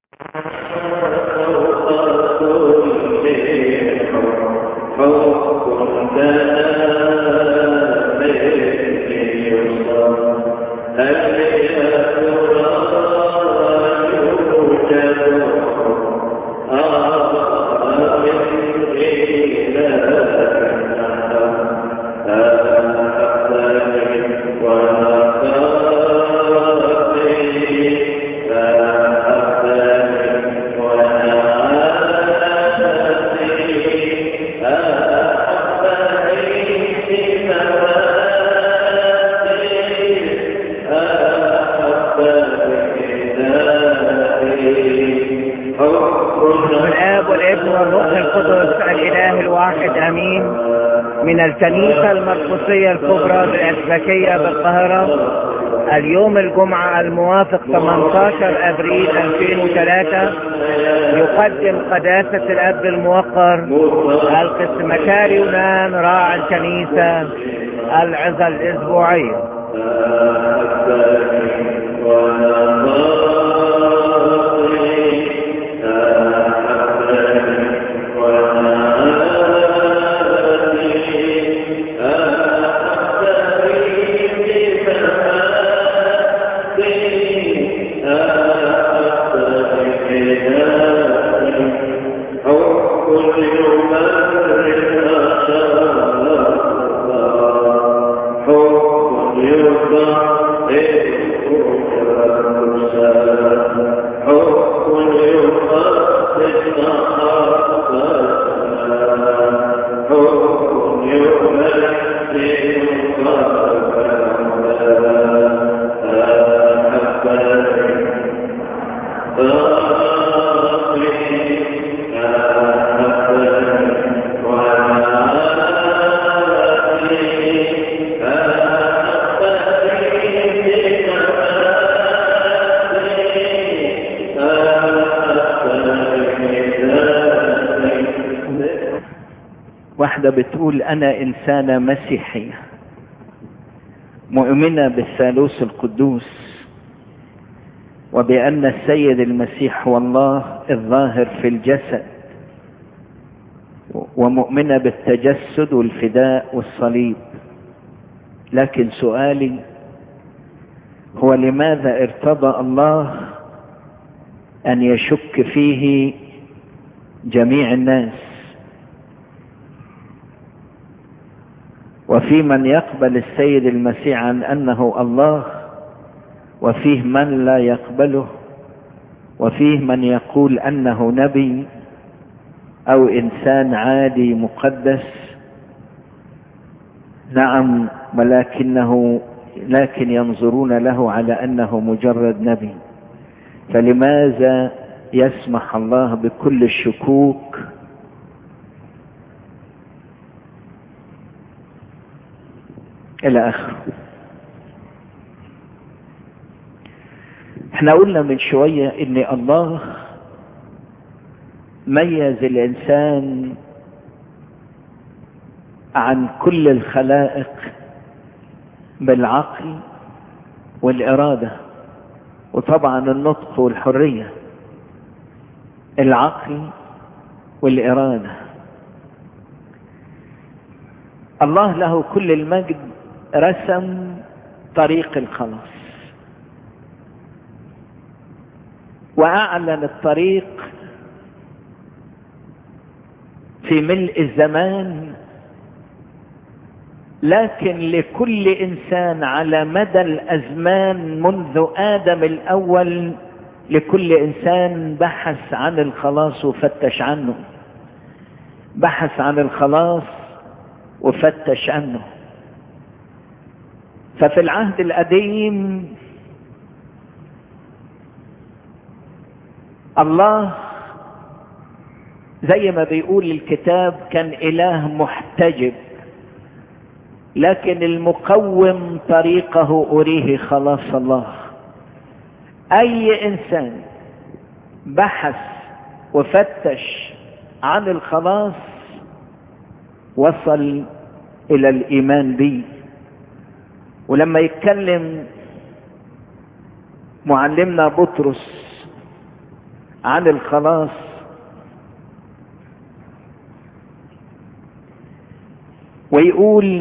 والآب والابن والروح القدس الإله الواحد أمين من الكنيسة المرقسية الكبرى بالأسبكية بالقاهرة اليوم الجمعة الموافق 18 أبريل 2003 يقدم قداسة الأب الموقر القسمكاري يونان راعي الكنيسة العظة الأسبوعية واحدة بتقول أنا إنسانة مسيحية مؤمنة بالثالوث القدوس وبأن السيد المسيح هو الله الظاهر في الجسد ومؤمنة بالتجسد والفداء والصليب لكن سؤالي هو لماذا ارتضى الله أن يشك فيه جميع الناس وفي من يقبل السيد المسيح عن انه الله وفيه من لا يقبله وفيه من يقول انه نبي او انسان عادي مقدس نعم ولكنه لكن ينظرون له على انه مجرد نبي فلماذا يسمح الله بكل الشكوك الى اخره احنا قلنا من شوية ان الله ميز الانسان عن كل الخلائق بالعقل والارادة وطبعا النطق والحرية العقل والارادة الله له كل المجد رسم طريق الخلاص واعلن الطريق في ملء الزمان لكن لكل انسان على مدى الازمان منذ ادم الاول لكل انسان بحث عن الخلاص وفتش عنه بحث عن الخلاص وفتش عنه ففي العهد القديم الله زي ما بيقول الكتاب كان اله محتجب لكن المقوم طريقه اريه خلاص الله اي انسان بحث وفتش عن الخلاص وصل الى الايمان به ولما يتكلم معلمنا بطرس عن الخلاص ويقول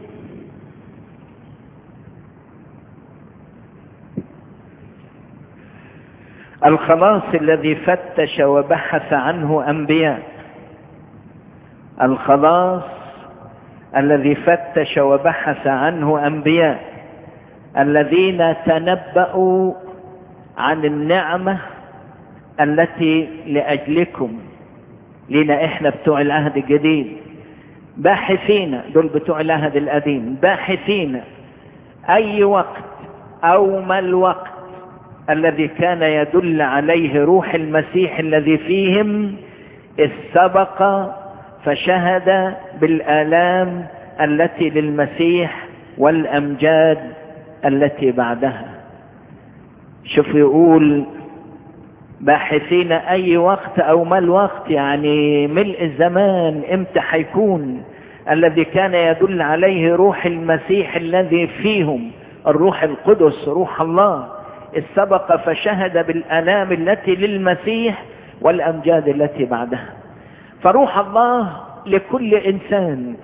الخلاص الذي فتش وبحث عنه انبياء الخلاص الذي فتش وبحث عنه انبياء الذين تنبأوا عن النعمة التي لأجلكم لنا احنا بتوع العهد الجديد باحثين دول بتوع العهد القديم باحثين اي وقت او ما الوقت الذي كان يدل عليه روح المسيح الذي فيهم اذ سبق فشهد بالآلام التي للمسيح والأمجاد التي بعدها شوف يقول باحثين أي وقت أو ما الوقت يعني ملء الزمان امتى حيكون الذي كان يدل عليه روح المسيح الذي فيهم الروح القدس روح الله إذ سبق فشهد بالآلام التي للمسيح والأمجاد التي بعدها فروح الله لكل انسان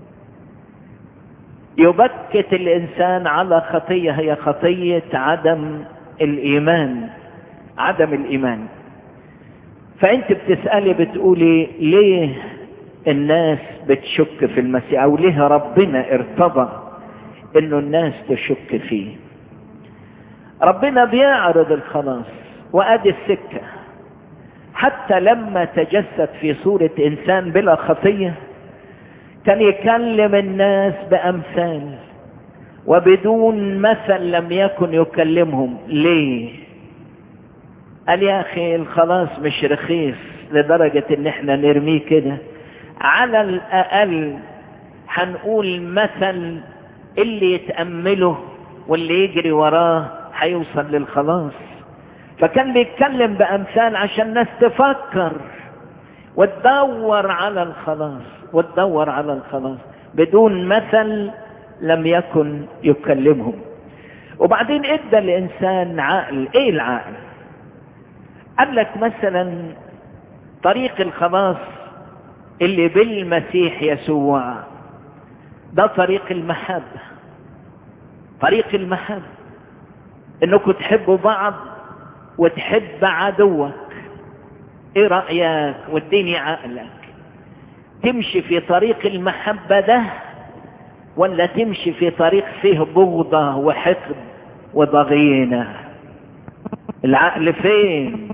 يبكت الانسان على خطيه هي خطيه عدم الايمان عدم الايمان فانت بتسالي بتقولي ليه الناس بتشك في المسيح او ليه ربنا ارتضى انه الناس تشك فيه ربنا بيعرض الخلاص وادي السكه حتى لما تجسد في صورة انسان بلا خطية كان يكلم الناس بامثال وبدون مثل لم يكن يكلمهم ليه قال يا اخي الخلاص مش رخيص لدرجة ان احنا نرميه كده على الاقل هنقول مثل اللي يتأمله واللي يجري وراه هيوصل للخلاص فكان بيتكلم بامثال عشان الناس تفكر وتدور على الخلاص وتدور على الخلاص بدون مثل لم يكن يكلمهم وبعدين ادى الانسان عقل ايه العقل قال لك مثلا طريق الخلاص اللي بالمسيح يسوع ده طريق المحبة طريق المحبة انكم تحبوا بعض وتحب عدوك ايه رأيك واديني عقلك تمشي في طريق المحبة ده ولا تمشي في طريق فيه بغضة وحقد وضغينة العقل فين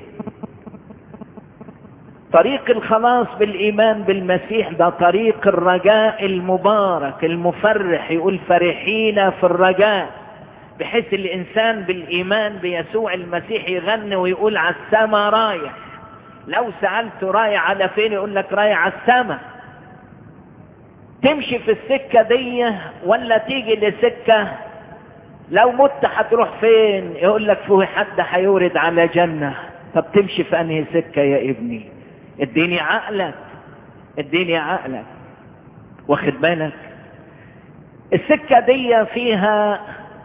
طريق الخلاص بالإيمان بالمسيح ده طريق الرجاء المبارك المفرح يقول فرحين في الرجاء بحيث الإنسان بالإيمان بيسوع المسيح يغني ويقول على السما رايح لو سألته رايح على فين يقول لك رايح على السما تمشي في السكة دي ولا تيجي لسكة لو مت هتروح فين يقول لك فيه حد هيورد على جنة طب تمشي في انهي سكة يا ابني اديني عقلك اديني عقلك واخد بالك السكة دي فيها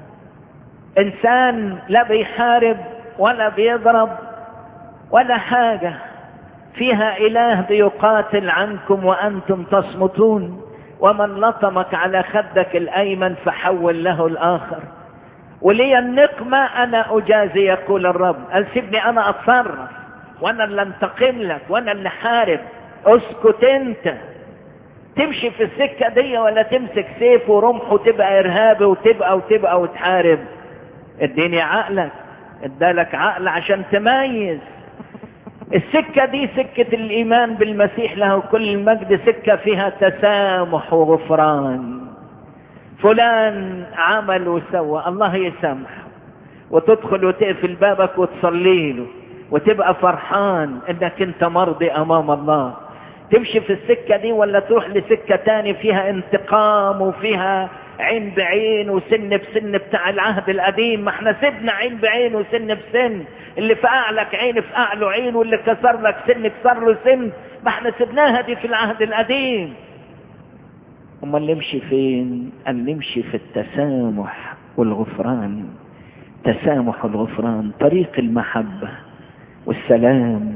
انسان لا بيحارب ولا بيضرب ولا حاجة فيها اله بيقاتل عنكم وانتم تصمتون ومن لطمك على خدك الايمن فحول له الاخر ولي النقمة انا اجازي يقول الرب قال سيبني انا اتصرف وانا اللي انتقم لك وانا اللي حارب اسكت انت تمشي في السكة دي ولا تمسك سيف ورمح وتبقى ارهابي وتبقى وتبقى وتحارب اديني عقلك ادالك عقل عشان تميز السكة دي سكة الإيمان بالمسيح له كل المجد سكة فيها تسامح وغفران فلان عمل وسوى الله يسامحه وتدخل وتقفل بابك وتصلي له وتبقى فرحان انك انت مرضي امام الله تمشي في السكة دي ولا تروح لسكة تاني فيها انتقام وفيها عين بعين وسن بسن بتاع العهد القديم ما احنا سيبنا عين بعين وسن بسن اللي فقع لك عين فقع له عين واللي كسر لك سن كسر له سن ما احنا سيبناها دي في العهد القديم امال نمشي فين قال نمشي في التسامح والغفران تسامح والغفران طريق المحبة والسلام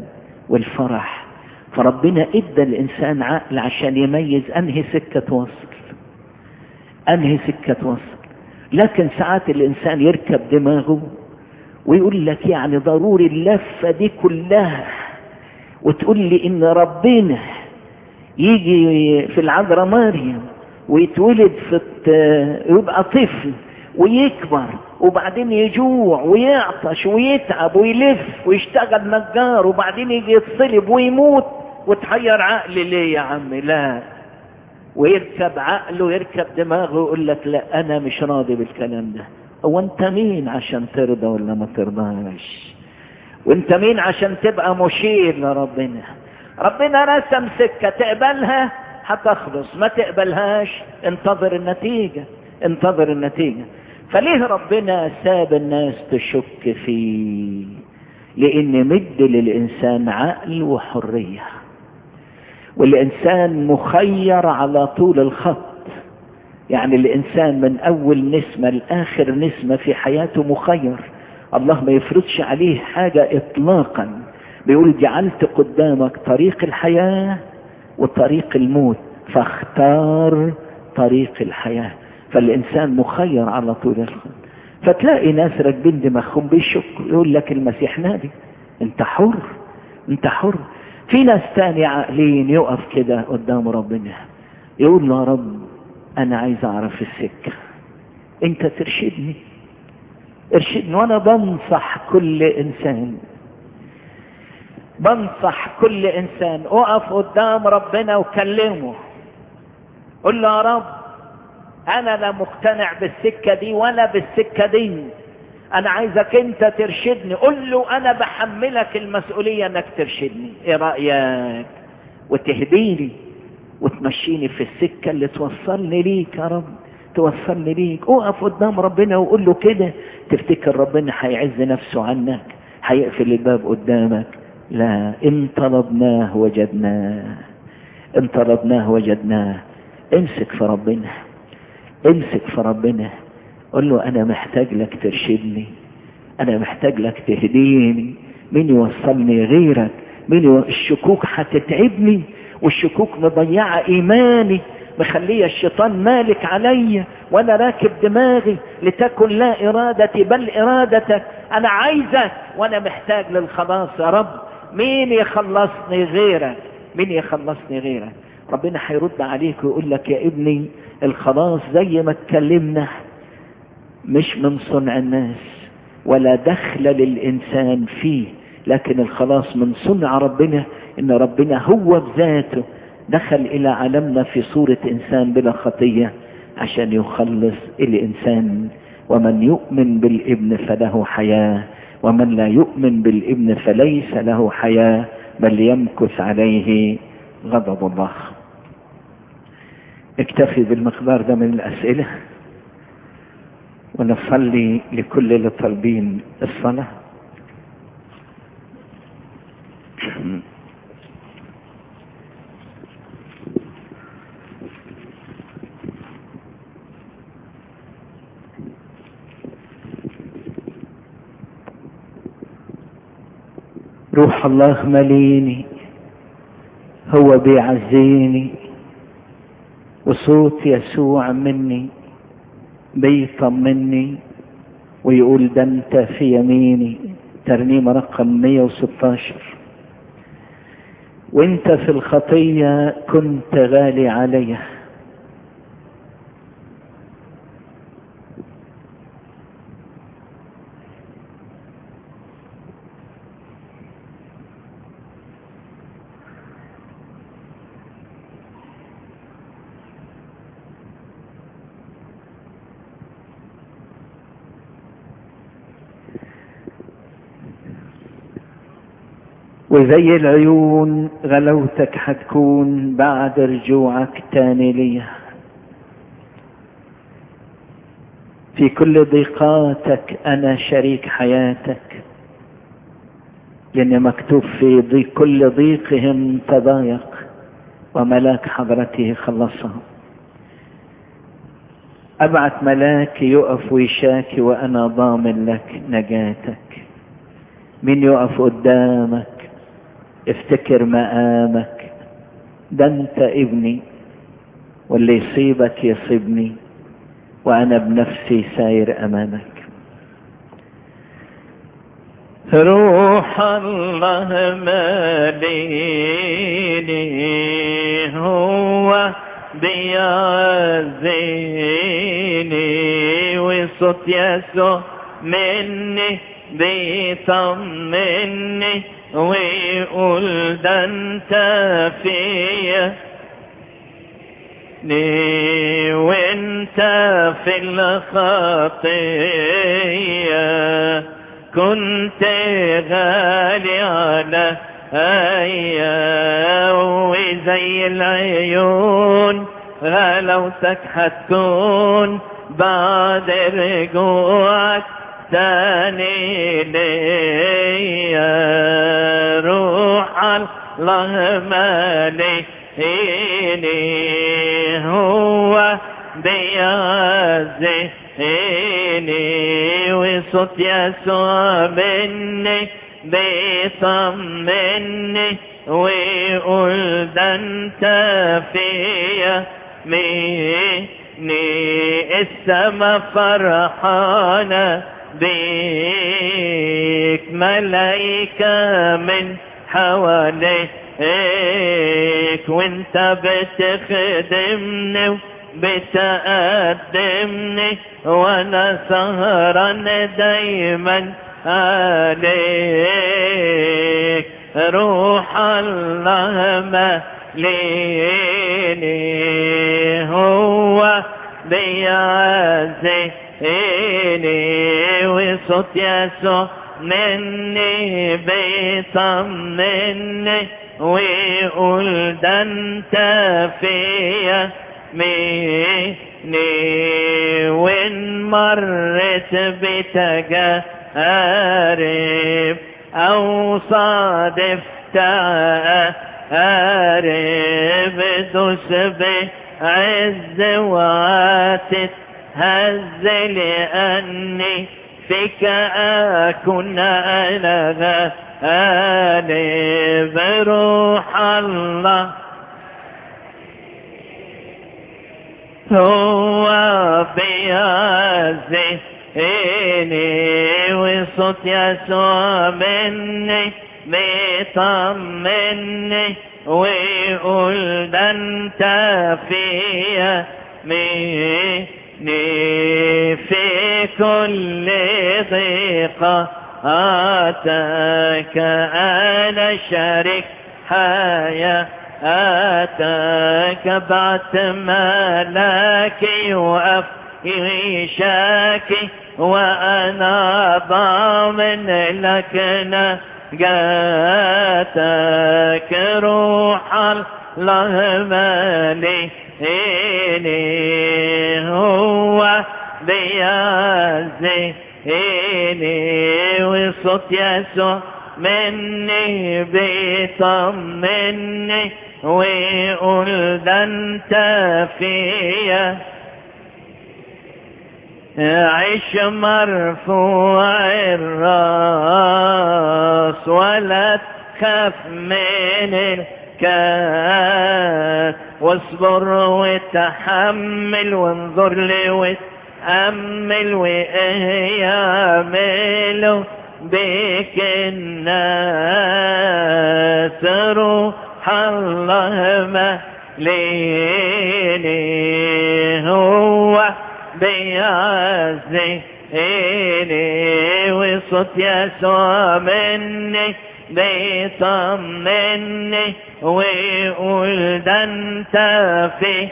والفرح فربنا ادى الانسان عقل عشان يميز انهي سكة توصل انهي سكة توصل لكن ساعات الانسان يركب دماغه ويقول لك يعني ضروري اللفة دي كلها وتقول لي ان ربنا يجي في العذراء مريم ويتولد في يبقى طفل ويكبر وبعدين يجوع ويعطش ويتعب ويلف ويشتغل نجار وبعدين يجي يتصلب ويموت وتحير عقلي ليه يا عم لا ويركب عقله يركب دماغه ويقول لك لا انا مش راضي بالكلام ده هو انت مين عشان ترضى ولا ما ترضاش وانت مين عشان تبقى مشير لربنا ربنا رسم سكة تقبلها هتخلص ما تقبلهاش انتظر النتيجة انتظر النتيجة فليه ربنا ساب الناس تشك فيه لان مد للانسان عقل وحرية والانسان مخير على طول الخط يعني الانسان من اول نسمة لاخر نسمة في حياته مخير الله ما يفرضش عليه حاجة اطلاقا بيقول جعلت قدامك طريق الحياة وطريق الموت فاختار طريق الحياة فالإنسان مخير على طول الخط فتلاقي ناس راكبين دماغهم بيشك يقول لك المسيح نبي انت حر انت حر في ناس تاني عاقلين يقف كده قدام ربنا يقول له يا رب انا عايز اعرف السكة انت ترشدني ارشدني وانا بنصح كل انسان بنصح كل انسان اقف قدام ربنا وكلمه قل له يا رب انا لا مقتنع بالسكة دي ولا بالسكة دي انا عايزك انت ترشدني قل له انا بحملك المسؤولية انك ترشدني ايه رأيك وتهديني وتمشيني في السكة اللي توصلني ليك يا رب توصلني ليك اقف قدام ربنا وقول له كده تفتكر ربنا هيعز نفسه عنك هيقفل الباب قدامك لا ان طلبناه وجدناه ان طلبناه وجدناه امسك في ربنا امسك في ربنا قل له انا محتاج لك ترشدني انا محتاج لك تهديني مين يوصلني غيرك مين يو... الشكوك هتتعبني والشكوك مضيعة ايماني مخليه الشيطان مالك عليا وانا راكب دماغي لتكن لا ارادتي بل ارادتك انا عايزك وانا محتاج للخلاص يا رب مين يخلصني غيرك مين يخلصني غيرك ربنا هيرد عليك ويقول لك يا ابني الخلاص زي ما اتكلمنا مش من صنع الناس ولا دخل للإنسان فيه لكن الخلاص من صنع ربنا إن ربنا هو بذاته دخل إلى عالمنا في صورة إنسان بلا خطية عشان يخلص الإنسان ومن يؤمن بالابن فله حياة ومن لا يؤمن بالابن فليس له حياة بل يمكث عليه غضب الله اكتفي بالمقدار ده من الأسئلة ونصلي لكل اللي طالبين الصلاة روح الله مليني هو بيعزيني وصوت يسوع مني بيطمني ويقول ده انت في يميني ترنيمة رقم 116 وانت في الخطية كنت غالي علي وزي العيون غلوتك حتكون بعد رجوعك تاني ليا في كل ضيقاتك انا شريك حياتك لان مكتوب في ضيق كل ضيقهم تضايق وملاك حضرته خلصهم ابعت ملاك يقف ويشاكي وانا ضامن لك نجاتك مين يقف قدامك افتكر مقامك ده انت ابني واللي يصيبك يصيبني وانا بنفسي ساير امامك روح الله ماليني هو بيعزيني وصوت يسوع مني بيطمني ويقول ده انت فيا لي وانت في الخطيه كنت غالي على ايا وزي العيون غلاوتك هتكون بعد رجوعك تاني ليا روح الله ماليني هو بيعزي عيني وصوت يسوع مني بيطمني ويقول ده انت فيا ميني السما فرحانة بيك ملايكة من حواليك وانت بتخدمني بتقدمني وانا سهران دايما عليك روح الله ماليني هو بيعزيني وصوت يسوع مني بيطمني ويقول ده انت فيا مني وإن مرت بتجارب أو صادفت عارب دوس بعز وتتهز لأني فيك أكون أنا غالب روح الله هو بيعزيني وصوت يسوع مني بيطمني ويقول ده انت فيا مني في كل ضيقة آتاك أنا شريك حياة آتاك بعت ملاكي يوقف يشاكي وأنا ضامن لك نجاتك روح الله ماليني هو بيعزيني وصوت يسوع مني بيطمني ويقول ده انت فيا عيش مرفوع الراس ولا تخاف من الكاس واصبر وتحمل وانظر لي وتأمل ويعملوا بك الناس روح الله ماليني هو بيعزيني وصوت يسوع مني بيطمني ويقول ده انت في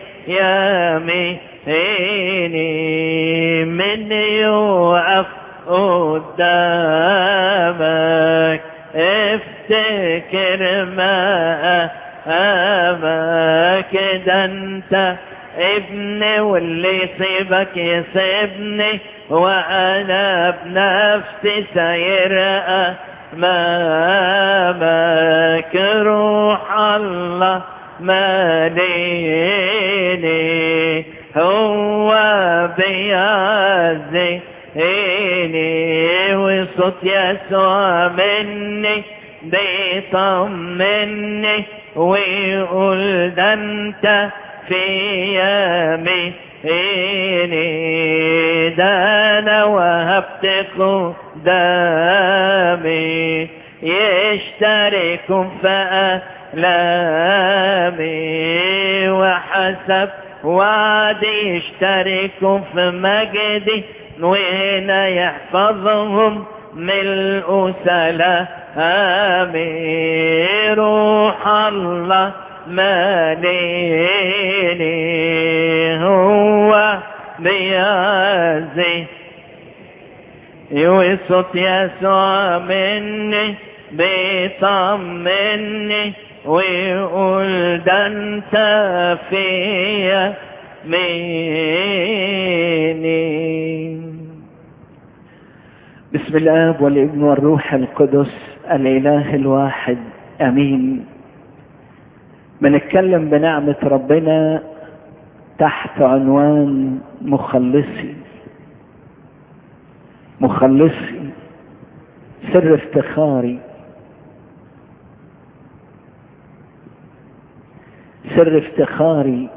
يميني من يوقف قدامك افتكر ما امك ده انت ابني واللي يصيبك يصيبني وانا بنفسي ساير امامك روح الله ماليني هو بيعزيني وصوت يسوع مني بيطمني ويقول ده انت في يميني ده انا وهبت قدامي يشتركوا في ألامي وحسب وعدي يشتركوا في مجدي وهنا يحفظهم ملء سلامي روح الله ماليني هو بيازي يوسط يسوع مني بيطمني ويقول ده انت فيا ميني بسم الاب والابن والروح القدس الاله الواحد امين بنتكلم بنعمة ربنا تحت عنوان مخلصي مخلصي سر افتخاري سر افتخاري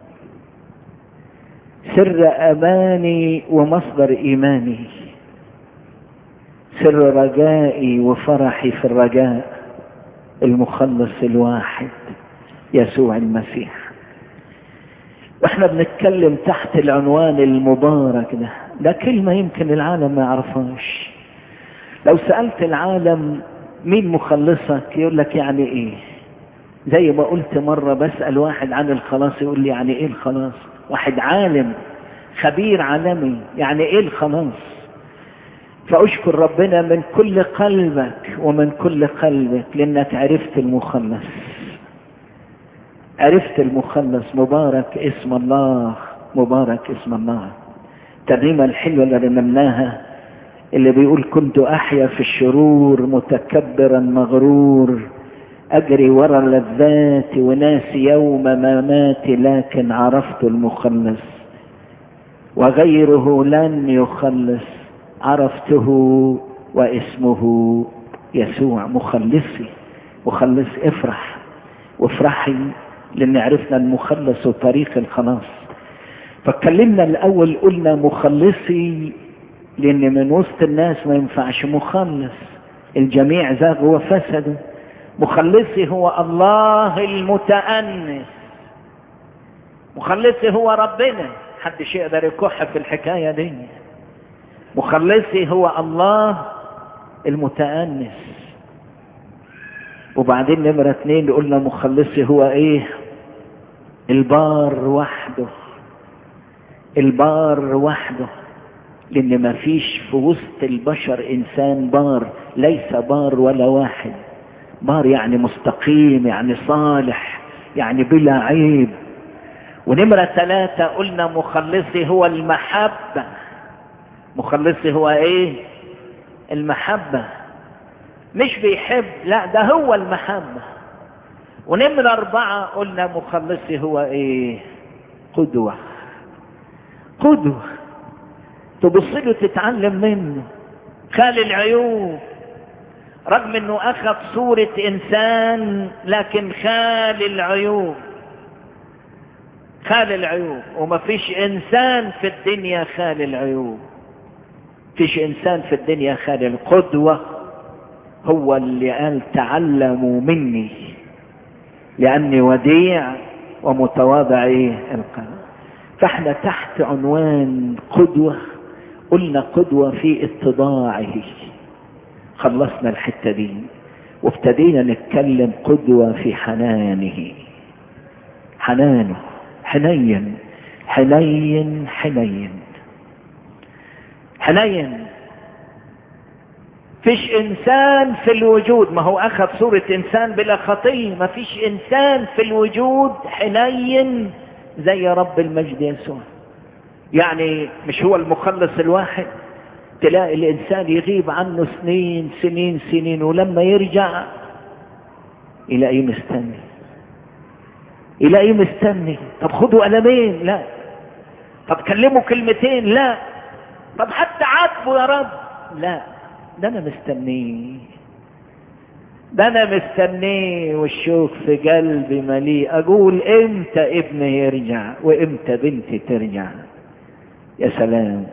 سر اماني ومصدر ايماني سر رجائي وفرحي في الرجاء المخلص الواحد يسوع المسيح واحنا بنتكلم تحت العنوان المبارك ده ده كلمة يمكن العالم ما يعرفهاش لو سألت العالم مين مخلصك يقول لك يعني ايه زي ما قلت مرة بسأل واحد عن الخلاص يقول لي يعني ايه الخلاص واحد عالم خبير عالمي يعني ايه الخلاص فاشكر ربنا من كل قلبك ومن كل قلبك لانك عرفت المخلص عرفت المخلص مبارك اسم الله مبارك اسم الله الترنيمة الحلوة اللي رنمناها اللي بيقول كنت أحيا في الشرور متكبرا مغرور أجري ورا اللذات وناسي يوم مماتي لكن عرفت المخلص وغيره لن يخلص عرفته واسمه يسوع مخلصي مخلص افرح وافرحي لان عرفنا المخلص وطريق الخلاص فاتكلمنا الاول قلنا مخلصي لان من وسط الناس ما ينفعش مخلص الجميع زاغوا وفسدوا مخلصي هو الله المتأنس مخلصي هو ربنا محدش يقدر يكح في الحكاية دي مخلصي هو الله المتأنس وبعدين نمرة اتنين قلنا مخلصي هو ايه البار وحده البار وحده لان ما فيش في وسط البشر انسان بار ليس بار ولا واحد بار يعني مستقيم يعني صالح يعني بلا عيب ونمرة ثلاثة قلنا مخلصي هو المحبة مخلصي هو ايه المحبة مش بيحب لا ده هو المحبة ونمرة أربعة قلنا مخلصي هو ايه قدوة قدوة تبص له تتعلم منه خال العيوب رغم انه اخذ صورة انسان لكن خال العيوب خال العيوب وما فيش انسان في الدنيا خال العيوب فيش انسان في الدنيا خال القدوة هو اللي قال تعلموا مني لاني وديع ومتواضع ايه القلب فاحنا تحت عنوان قدوة قلنا قدوة في اتضاعه خلصنا الحتة دي وابتدينا نتكلم قدوة في حنانه حنانه حنين حنين حنين حنين فيش انسان في الوجود ما هو اخذ صورة انسان بلا خطية ما فيش انسان في الوجود حنين زي رب المجد يسوع يعني مش هو المخلص الواحد تلاقي الانسان يغيب عنه سنين سنين سنين ولما يرجع يلاقيه مستني يلاقيه مستني طب خدوا قلمين لا طب كلموا كلمتين لا طب حتى عاتبوا يا رب لا ده انا مستنيه ده انا مستنيه والشوق في قلبي مليء اقول امتى ابني يرجع وامتى بنتي ترجع يا سلام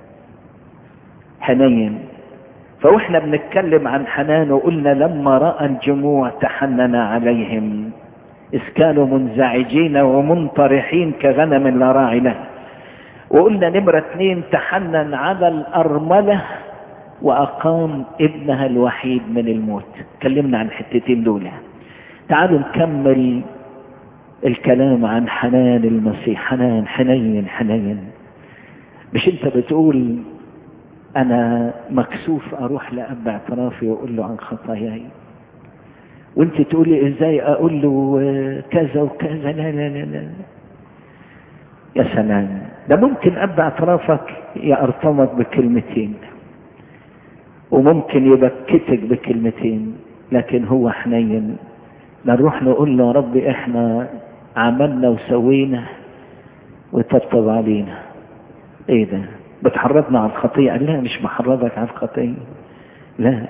حنين فاحنا بنتكلم عن حنان وقلنا لما راى الجموع تحنن عليهم اذ كانوا منزعجين ومنطرحين كغنم لا راعي له وقلنا نمرة اتنين تحنن على الأرملة وأقام ابنها الوحيد من الموت تكلمنا عن الحتتين دول تعالوا نكمل الكلام عن حنان المسيح حنان حنين حنين مش انت بتقول انا مكسوف اروح لاب اعترافي واقول له عن خطاياي وانت تقولي ازاي اقول له كذا وكذا لا لا لا لا يا سلام ده ممكن اب اعترافك يرتبط بكلمتين وممكن يبكتك بكلمتين لكن هو حنين نروح نقول له يا رب احنا عملنا وسوينا وطبطب علينا ايه ده بتحرضنا على الخطيئة لا مش محرضك على الخطيئة لا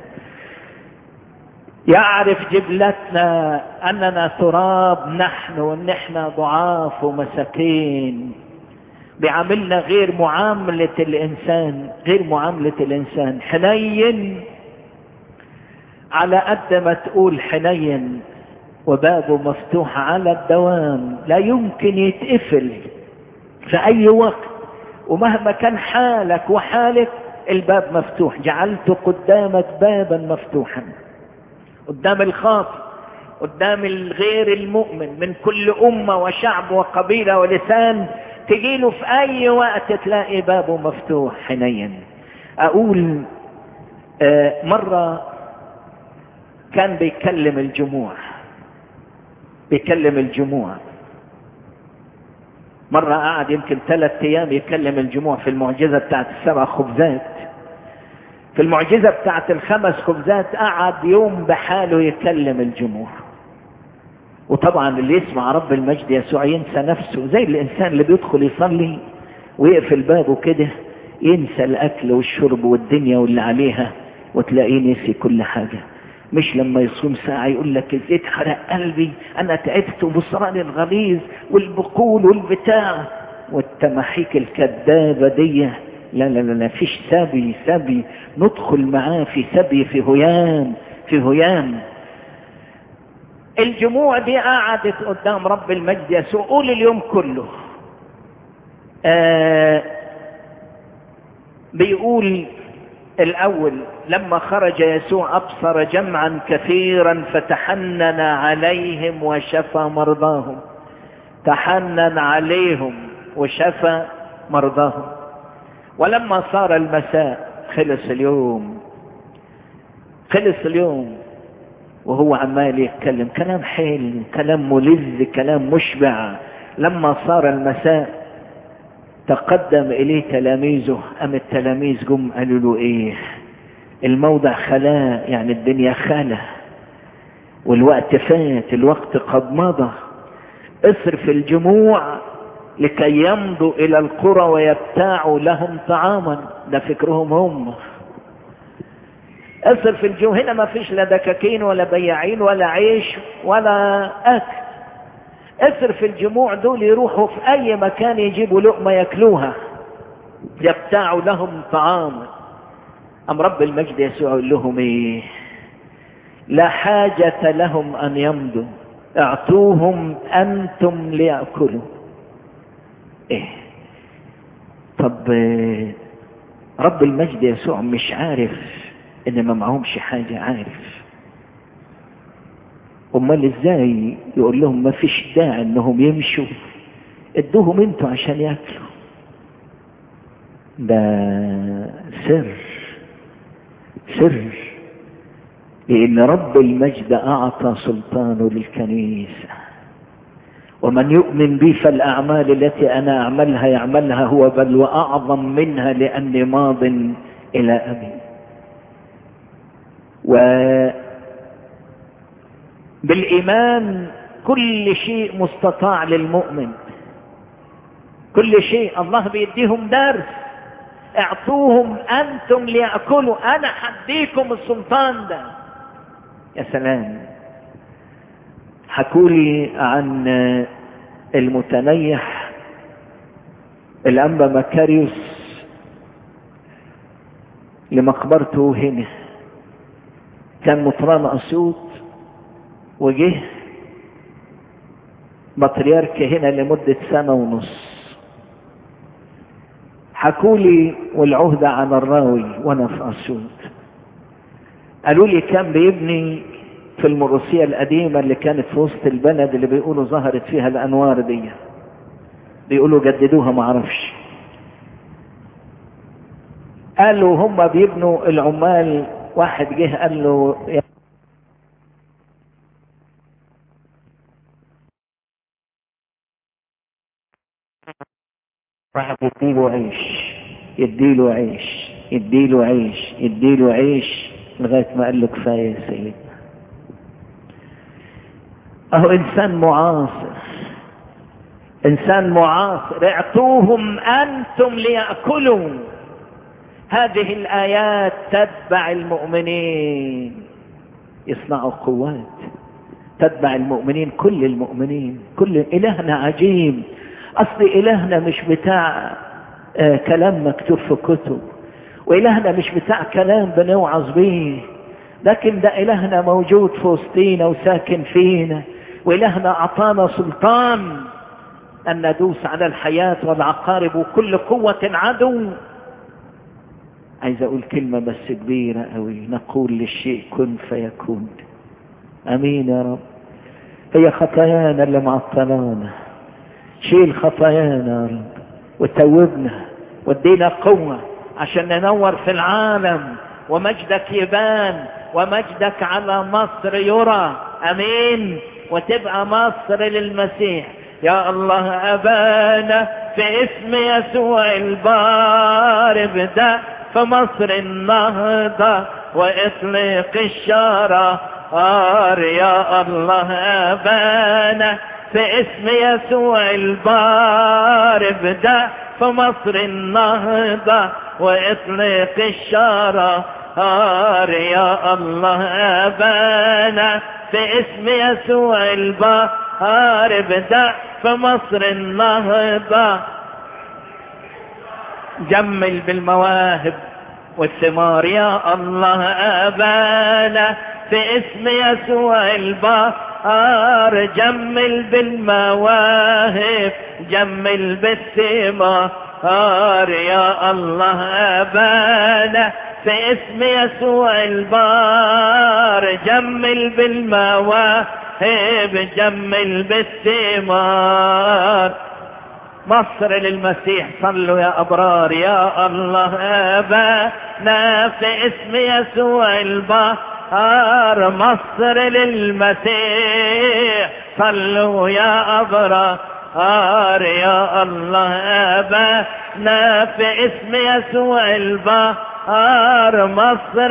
يعرف جبلتنا اننا تراب نحن وان احنا ضعاف ومساكين بيعاملنا غير معاملة الانسان غير معاملة الانسان حنين على قد ما تقول حنين وبابه مفتوح على الدوام لا يمكن يتقفل في اي وقت ومهما كان حالك وحالك الباب مفتوح جعلت قدامك بابا مفتوحا قدام الخاطئ قدام الغير المؤمن من كل أمة وشعب وقبيلة ولسان تجيله في أي وقت تلاقي بابه مفتوح حنين أقول آه مرة كان بيكلم الجموع بيكلم الجموع مرة قعد يمكن ثلاثة أيام يكلم الجموع في المعجزة بتاعت السبع خبزات في المعجزة بتاعت الخمس خبزات قعد يوم بحاله يكلم الجموع وطبعا اللي يسمع رب المجد يسوع ينسى نفسه زي الإنسان اللي بيدخل يصلي ويقفل بابه كده ينسى الأكل والشرب والدنيا واللي عليها وتلاقيه نسي كل حاجة مش لما يصوم ساعة يقول لك الزيت حرق قلبي أنا تعبت وبصراني الغليظ والبقول والبتاع والتماحيك الكذابة دي لا لا لا لا فيش سبي سبي ندخل معاه في سبي في هيام في هيام الجموع دي قعدت قدام رب المجد يسوع قول اليوم كله آه بيقول الأول لما خرج يسوع أبصر جمعا كثيرا فتحنن عليهم وشفى مرضاهم تحنن عليهم وشفى مرضاهم ولما صار المساء خلص اليوم خلص اليوم وهو عمال يتكلم كلام حلو كلام ملذ كلام مشبع لما صار المساء تقدم إليه تلاميذه أم التلاميذ جم قالوا له إيه الموضع خلاء يعني الدنيا خلا والوقت فات الوقت قد مضى اصرف الجموع لكي يمضوا إلى القرى ويبتاعوا لهم طعاما ده فكرهم هم اصرف الجموع هنا ما فيش لا دكاكين ولا بياعين ولا عيش ولا أكل اصرف الجموع دول يروحوا في اي مكان يجيبوا لقمة ياكلوها يبتاعوا لهم طعاما ام رب المجد يسوع يقول لهم ايه لا حاجة لهم ان يمضوا اعطوهم انتم ليأكلوا ايه طب رب المجد يسوع مش عارف ان ما معهمش حاجة عارف امال ازاي يقول لهم ما فيش داعي انهم يمشوا ادوهم انتوا عشان ياكلوا ده سر سر لان رب المجد اعطى سلطانه للكنيسه ومن يؤمن بي فالاعمال التي انا اعملها يعملها هو بل واعظم منها لاني ماض الى ابي و بالإيمان كل شيء مستطاع للمؤمن كل شيء الله بيديهم درس اعطوهم أنتم ليأكلوا أنا حديكم السلطان ده يا سلام حكولي عن المتنيح الأنبا مكاريوس لمقبرته هنا كان مطران أسيوط وجه بطريرك هنا لمدة سنة ونص حكولي والعهدة عن الراوي وانا في أسيوط قالوا لي كان بيبني في المروسية القديمة اللي كانت في وسط البلد اللي بيقولوا ظهرت فيها الأنوار دي بيقولوا جددوها معرفش قالوا هم بيبنوا العمال واحد جه قال له يا راح يديله عيش يديله عيش يديله عيش يديله عيش لغاية ما قال له كفاية يا سيدنا اهو انسان معاصر انسان معاصر اعطوهم انتم ليأكلوا هذه الايات تتبع المؤمنين يصنعوا قوات تتبع المؤمنين كل المؤمنين كل الهنا عجيب اصل الهنا مش بتاع آه كلام مكتوب في كتب والهنا مش بتاع كلام بنوعظ بيه لكن ده الهنا موجود في وسطينا وساكن فينا والهنا اعطانا سلطان ان ندوس على الحياة والعقارب وكل قوة عدو عايز اقول كلمة بس كبيرة قوي نقول للشيء كن فيكون امين يا رب هي خطايانا اللي معطلانا شيل خطايانا يا رب وتوبنا وادينا قوة عشان ننور في العالم ومجدك يبان ومجدك على مصر يرى امين وتبقى مصر للمسيح يا الله ابانا في اسم يسوع البار ابدا في مصر النهضة واطلق الشرار يا الله ابانا في اسم يسوع البار ابدا في مصر النهضة واطلق الشرار يا الله ابانا في اسم يسوع البار ابدا في مصر النهضة جمل بالمواهب والثمار يا الله ابانا في اسم يسوع البار جمل بالمواهب جمل بالثمار يا الله ابانا في اسم يسوع البار جمل بالمواهب جمل بالثمار مصر للمسيح صلوا يا أبرار يا الله أبانا في اسم يسوع البحر مصر للمسيح صلوا يا أبرار يا الله أبانا في اسم يسوع البحر مصر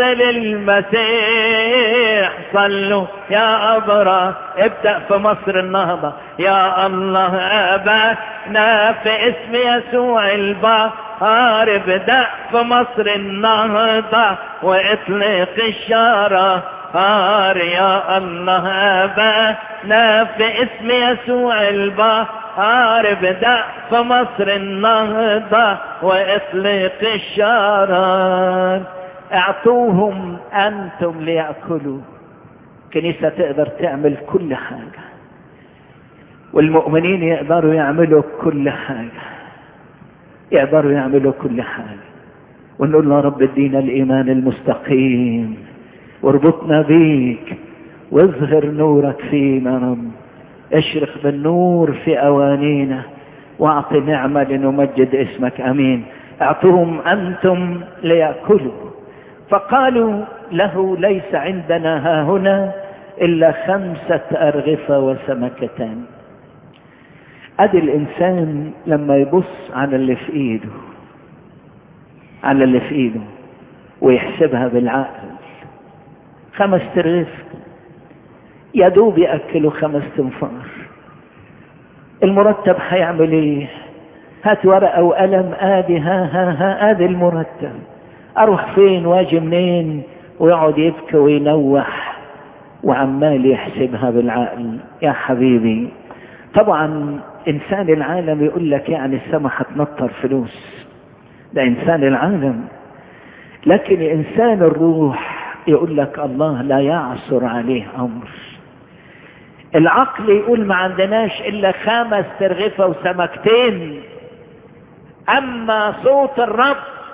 للمسيح صلوا يا أبرار ابدأ في مصر النهضة يا الله أبانا في اسم يسوع البحر ابدأ في مصر النهضة واطلق الشارة بحار يا الله أبانا في اسم يسوع البحار ابدأ في مصر النهضة واطلق الشارات اعطوهم أنتم ليأكلوا كنيسة تقدر تعمل كل حاجة والمؤمنين يقدروا يعملوا كل حاجة يقدروا يعملوا كل حاجة ونقول له رب ادينا الإيمان المستقيم واربطنا بيك واظهر نورك فينا رب اشرق بالنور في اوانينا واعط نعمة لنمجد اسمك امين اعطهم انتم ليأكلوا فقالوا له ليس عندنا ها هنا الا خمسة ارغفة وسمكتان ادي الانسان لما يبص على اللي في ايده على اللي في ايده ويحسبها بالعقل خمس ترغيف يا دوب ياكلوا خمس تنفار المرتب هيعمل ايه هات ورقه وقلم ادي ها ها ها ادي المرتب اروح فين واجي منين ويقعد يبكي وينوح وعمال يحسبها بالعقل يا حبيبي طبعا انسان العالم يقول لك يعني السما هتنطر فلوس ده انسان العالم لكن انسان الروح يقول لك الله لا يعثر عليه امر العقل يقول ما عندناش الا خمس ترغفة وسمكتين اما صوت الرب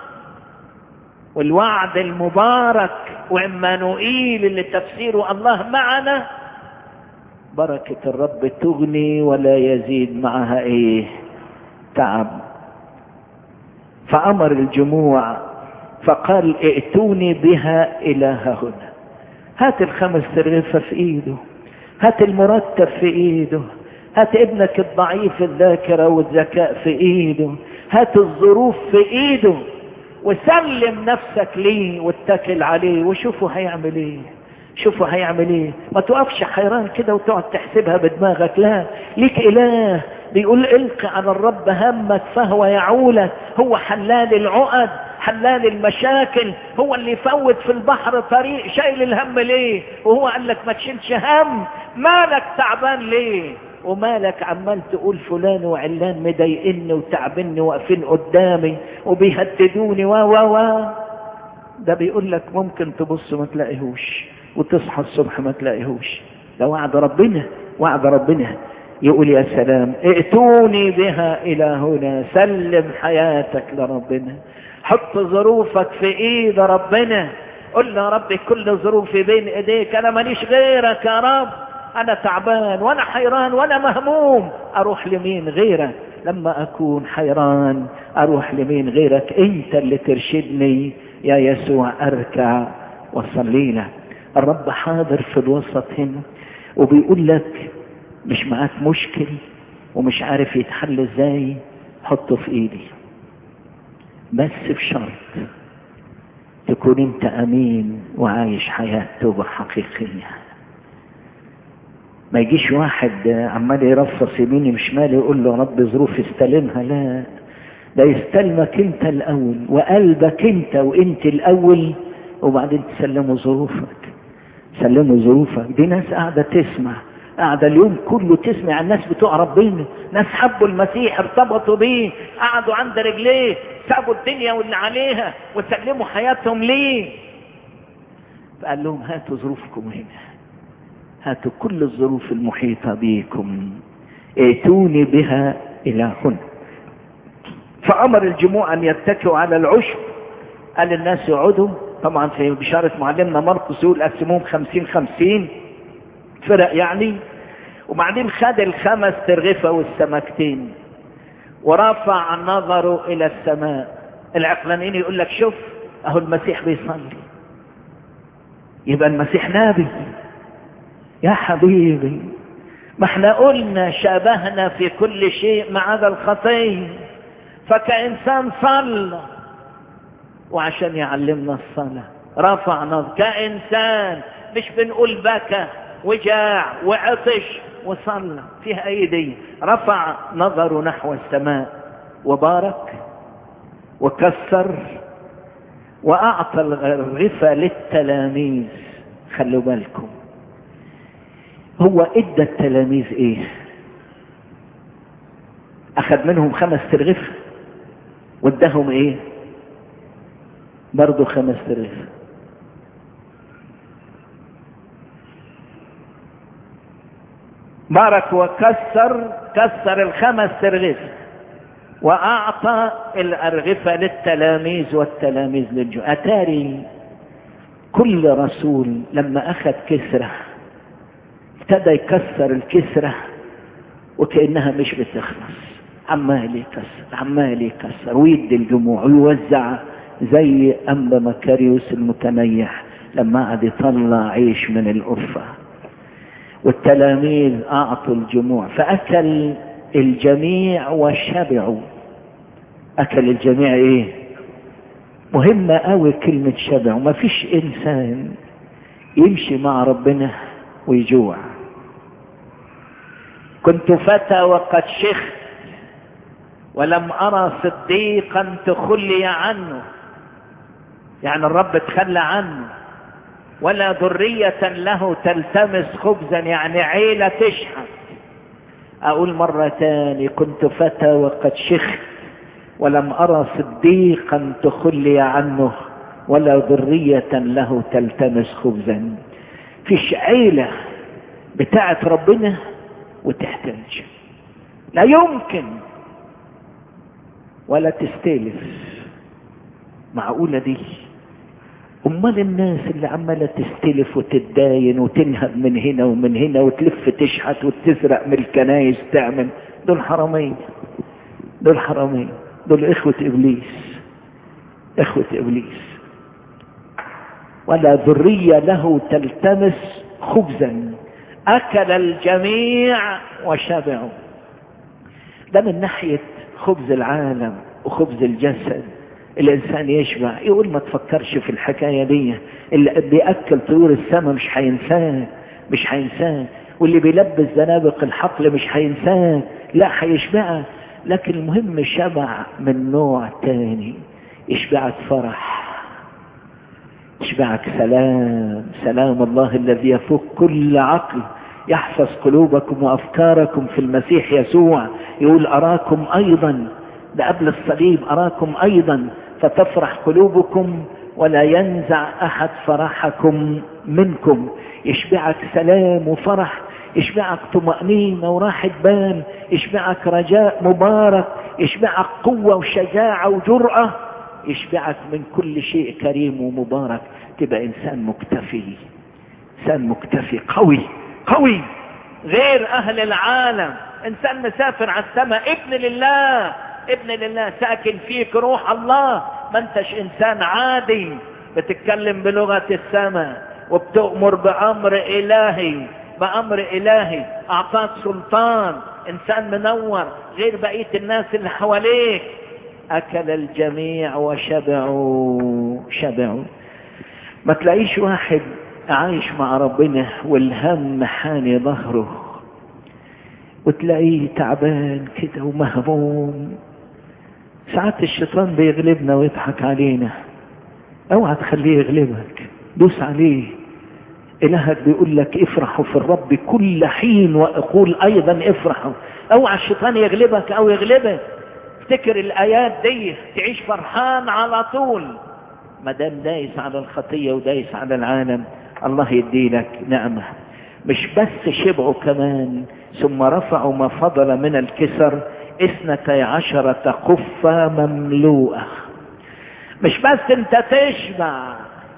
والوعد المبارك وعمانوئيل اللي تفسيره الله معنا بركة الرب تغني ولا يزيد معها ايه تعب فامر الجموع فقال ائتوني بها الى هنا هات الخمس ترغفة في ايده هات المرتب في ايده هات ابنك الضعيف الذاكرة والذكاء في ايده هات الظروف في ايده وسلم نفسك ليه واتكل عليه وشوفوا هيعمل ايه شوفوا هيعمل ايه ما توقفش حيران كده وتقعد تحسبها بدماغك لا ليك اله بيقول الق على الرب همك فهو يعولك هو حلال العقد حلال المشاكل هو اللي يفوت في البحر طريق شايل الهم ليه وهو قال لك ما تشيلش هم مالك تعبان ليه ومالك عمال تقول فلان وعلان مضايقني وتعبني واقفين قدامي وبيهددوني و و و ده بيقول لك ممكن تبص ما تلاقيهوش وتصحى الصبح ما تلاقيهوش ده وعد ربنا وعد ربنا يقول يا سلام ائتوني بها الى هنا سلم حياتك لربنا حط ظروفك في ايد ربنا قل له يا رب كل ظروفي بين ايديك انا ماليش غيرك يا رب انا تعبان وانا حيران وانا مهموم اروح لمين غيرك لما اكون حيران اروح لمين غيرك انت اللي ترشدني يا يسوع اركع وصلي لك الرب حاضر في الوسط هنا وبيقول لك مش معاك مشكل ومش عارف يتحل ازاي حطه في ايدي بس بشرط تكون انت امين وعايش حياة توبة حقيقية ما يجيش واحد عمال يرفص يميني وشمال يقول له رب ظروف استلمها لا ده يستلمك انت الاول وقلبك انت وانت الاول وبعدين تسلموا ظروفك سلموا ظروفك دي ناس قاعدة تسمع قاعدة اليوم كله تسمع الناس بتوع ربنا ناس حبوا المسيح ارتبطوا بيه قعدوا عند رجليه سابوا الدنيا واللي عليها وسلموا حياتهم ليه فقال لهم هاتوا ظروفكم هنا هاتوا كل الظروف المحيطة بيكم ائتوني بها إلى هنا فأمر الجموع أن يتكئوا على العشب قال الناس يقعدوا طبعا في بشارة معلمنا مرقس يقول قسموهم خمسين خمسين فرق يعني وبعدين خد الخمس ترغفة والسمكتين ورفع نظره إلى السماء العقلانيين يقول لك شوف أهو المسيح بيصلي يبقى المسيح نبي يا حبيبي ما احنا قلنا شابهنا في كل شيء ما عدا الخطيه فكإنسان صلى وعشان يعلمنا الصلاة رفع نظر كإنسان مش بنقول بكى وجاع وعطش وصلى فيها ايدي رفع نظره نحو السماء وبارك وكسر واعطى الغرفة للتلاميذ خلوا بالكم هو ادى التلاميذ ايه اخذ منهم خمس ترغفة واداهم ايه برضو خمس ترغفة بارك وكسر كسر الخمس ترغفة وأعطى الأرغفة للتلاميذ والتلاميذ للجو أتاري كل رسول لما أخذ كسرة ابتدى يكسر الكسرة وكأنها مش بتخلص عمال يكسر عمال يكسر ويدي الجموع ويوزع زي أنبا مكاريوس المتنيح لما قعد يطلع عيش من القرفة والتلاميذ أعطوا الجموع فأكل الجميع وشبعوا أكل الجميع إيه مهمة قوي كلمة شبع وما فيش إنسان يمشي مع ربنا ويجوع كنت فتى وقد شخت ولم أرى صديقا تخلي عنه يعني الرب تخلى عنه ولا ذرية له تلتمس خبزا يعني عيلة تشحت اقول مرة تاني كنت فتى وقد شخت ولم ارى صديقا تخلي عنه ولا ذرية له تلتمس خبزا فيش عيلة بتاعت ربنا وتحتاج لا يمكن ولا تستلف معقولة دي امال الناس اللي عمالة تستلف وتتداين وتنهب من هنا ومن هنا وتلف تشحت وتسرق من الكنايس تعمل دول حرامين دول حرامين دول اخوة ابليس اخوة ابليس ولا ذرية له تلتمس خبزا اكل الجميع وشبعوا ده من ناحية خبز العالم وخبز الجسد الانسان يشبع يقول ما تفكرش في الحكاية دي اللي بيأكل طيور السماء مش هينساه مش هينساه واللي بيلبس زنابق الحقل مش هينساه لا هيشبعه لكن المهم شبع من نوع تاني يشبعك فرح يشبعك سلام سلام الله الذي يفوق كل عقل يحفظ قلوبكم وافكاركم في المسيح يسوع يقول اراكم ايضا ده قبل الصليب اراكم ايضا فتفرح قلوبكم ولا ينزع احد فرحكم منكم يشبعك سلام وفرح يشبعك طمأنينة وراحة بال يشبعك رجاء مبارك يشبعك قوة وشجاعة وجرأة يشبعك من كل شيء كريم ومبارك تبقى انسان مكتفي انسان مكتفي قوي قوي غير اهل العالم انسان مسافر على السماء ابن لله ابن لله ساكن فيك روح الله ما انتش انسان عادي بتتكلم بلغة السماء وبتؤمر بامر الهي بامر الهي اعطاك سلطان انسان منور غير بقية الناس اللي حواليك اكل الجميع وشبعوا شبعوا ما تلاقيش واحد عايش مع ربنا والهم حاني ظهره وتلاقيه تعبان كده ومهموم ساعات الشيطان بيغلبنا ويضحك علينا اوعى تخليه يغلبك دوس عليه الهك بيقول لك افرحوا في الرب كل حين واقول ايضا افرحوا اوعى الشيطان يغلبك او يغلبك افتكر الايات دي تعيش فرحان على طول ما دام دايس على الخطيه ودايس على العالم الله يديلك نعمه مش بس شبعوا كمان ثم رفعوا ما فضل من الكسر اثنتي عشرة قفة مملوءة مش بس انت تشبع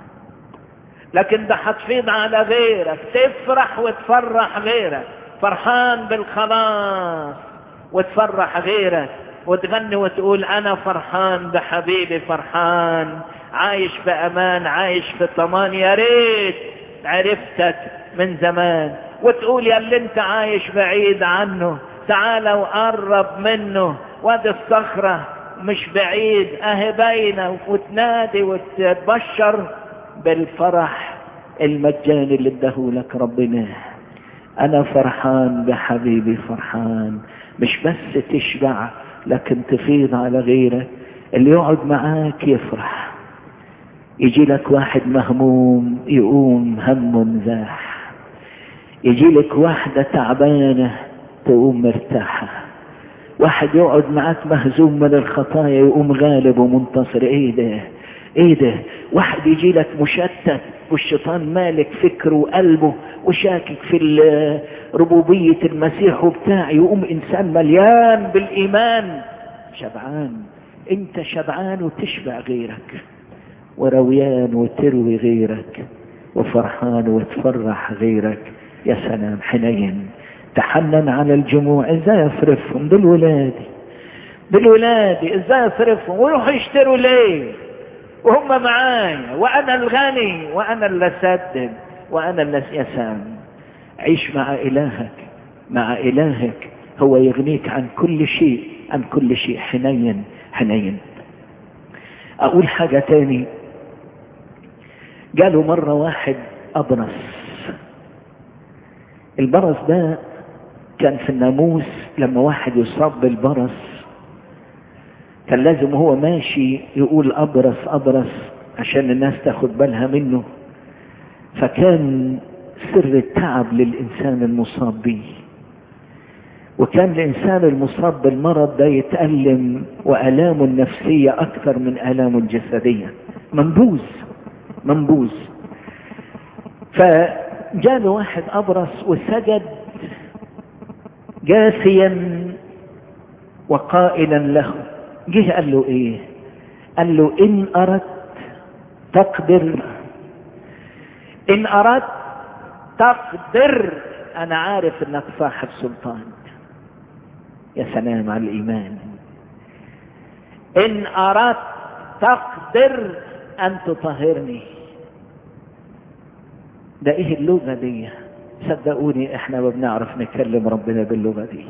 لكن ده هتفيض على غيرك تفرح وتفرح غيرك فرحان بالخلاص وتفرح غيرك وتغني وتقول انا فرحان بحبيبي فرحان عايش في امان عايش في طمان يا ريت عرفتك من زمان وتقول يا اللي انت عايش بعيد عنه تعال وقرب منه وادي الصخرة مش بعيد اهي باينة وتنادي وتبشر بالفرح المجاني اللي اداهولك ربنا انا فرحان بحبيبي فرحان مش بس تشبع لكن تفيض على غيرك اللي يقعد معاك يفرح يجي لك واحد مهموم يقوم همه مزاح يجي لك واحدة تعبانة تقوم مرتاحة واحد يقعد معاك مهزوم من الخطايا يقوم غالب ومنتصر ايه ده ايه ده واحد يجي لك مشتت والشيطان مالك فكره وقلبه وشاكك في ربوبية المسيح وبتاع يقوم انسان مليان بالايمان شبعان انت شبعان وتشبع غيرك ورويان وتروي غيرك وفرحان وتفرح غيرك يا سلام حنين تحنن على الجموع ازاي اصرفهم دول ولادي دول ولادي ازاي اصرفهم ويروحوا يشتروا ليه وهم معايا وانا الغني وانا اللي اسدد وانا اللي يسام عيش مع الهك مع الهك هو يغنيك عن كل شيء عن كل شيء حنين حنين اقول حاجة تاني جاله مرة واحد ابرص البرص ده كان في الناموس لما واحد يصاب بالبرص كان لازم هو ماشي يقول أبرص أبرص عشان الناس تاخد بالها منه فكان سر التعب للإنسان المصاب به وكان الإنسان المصاب بالمرض ده يتألم وألامه النفسية أكثر من ألامه الجسدية منبوذ منبوذ فجاء واحد أبرص وسجد جاثيا وقائلا له جه قال له ايه قال له ان اردت تقدر ان اردت تقدر انا عارف انك صاحب سلطان يا سلام على الايمان ان اردت تقدر ان تطهرني ده ايه اللغة دي صدقوني احنا ما بنعرف نكلم ربنا باللغة دي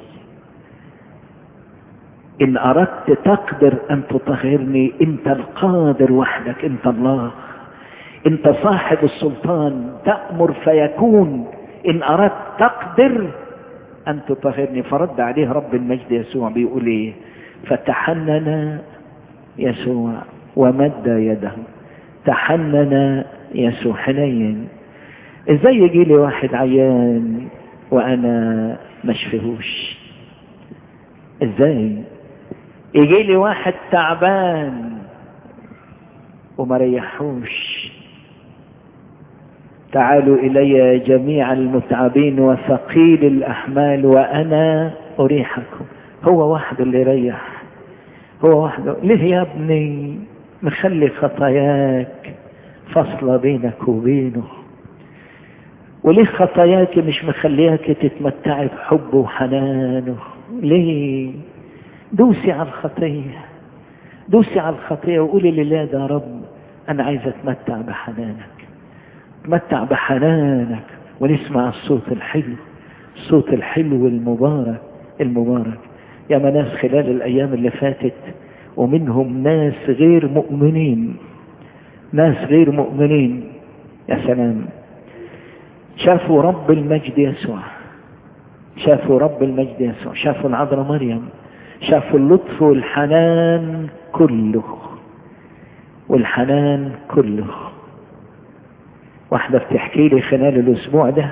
ان اردت تقدر ان تطهرني انت القادر وحدك انت الله انت صاحب السلطان تأمر فيكون ان اردت تقدر ان تطهرني فرد عليه رب المجد يسوع بيقول ايه فتحنن يسوع ومد يده تحنن يسوع حنين ازاي يجي لي واحد عيان وانا مشفيهوش ازاي يجي لي واحد تعبان وما ريحوش تعالوا الي جميع المتعبين وثقيل الاحمال وانا اريحكم هو وحده اللي يريح هو وحده ليه يا ابني مخلي خطاياك فاصله بينك وبينه وليه خطاياك مش مخلياك تتمتعي بحبه وحنانه ليه دوسي على الخطية دوسي على الخطية وقولي لله ده رب أنا عايز أتمتع بحنانك أتمتع بحنانك ونسمع الصوت الحلو الصوت الحلو المبارك المبارك يا ناس خلال الأيام اللي فاتت ومنهم ناس غير مؤمنين ناس غير مؤمنين يا سلام شافوا رب المجد يسوع شافوا رب المجد يسوع شافوا العذراء مريم شافوا اللطف والحنان كله والحنان كله واحدة بتحكي لي خلال الأسبوع ده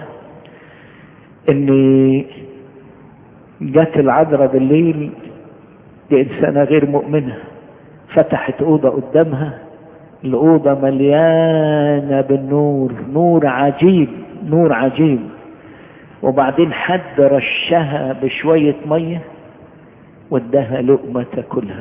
إني جت العذراء بالليل دي إنسانة غير مؤمنة فتحت أوضة قدامها الأوضة مليانة بالنور نور عجيب نور عجيب وبعدين حد رشها بشوية مية واداها لقمة تاكلها